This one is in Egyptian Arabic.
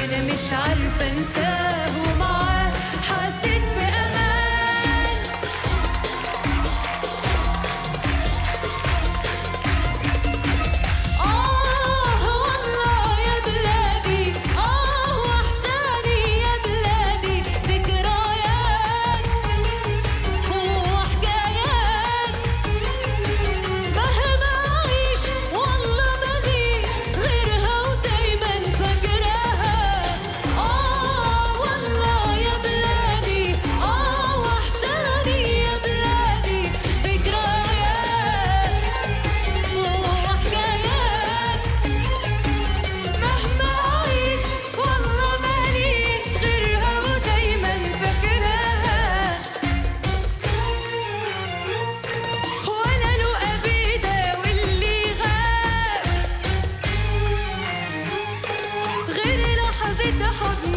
وانا مش عارفة انساه ومعاه حسيت بأمان آه والله يا بلادي آه وحشاني يا بلادي ذكريات وحكايات مهما أعيش والله ماليش غيرها ودايما فاكراها آه والله يا بلادي آه وحشاني يا بلادي ذكريات وحكايات مهما أعيش والله ماليش غيرها ودايما فاكراها ولا له أبيدة واللي غاب غير لحظة حضن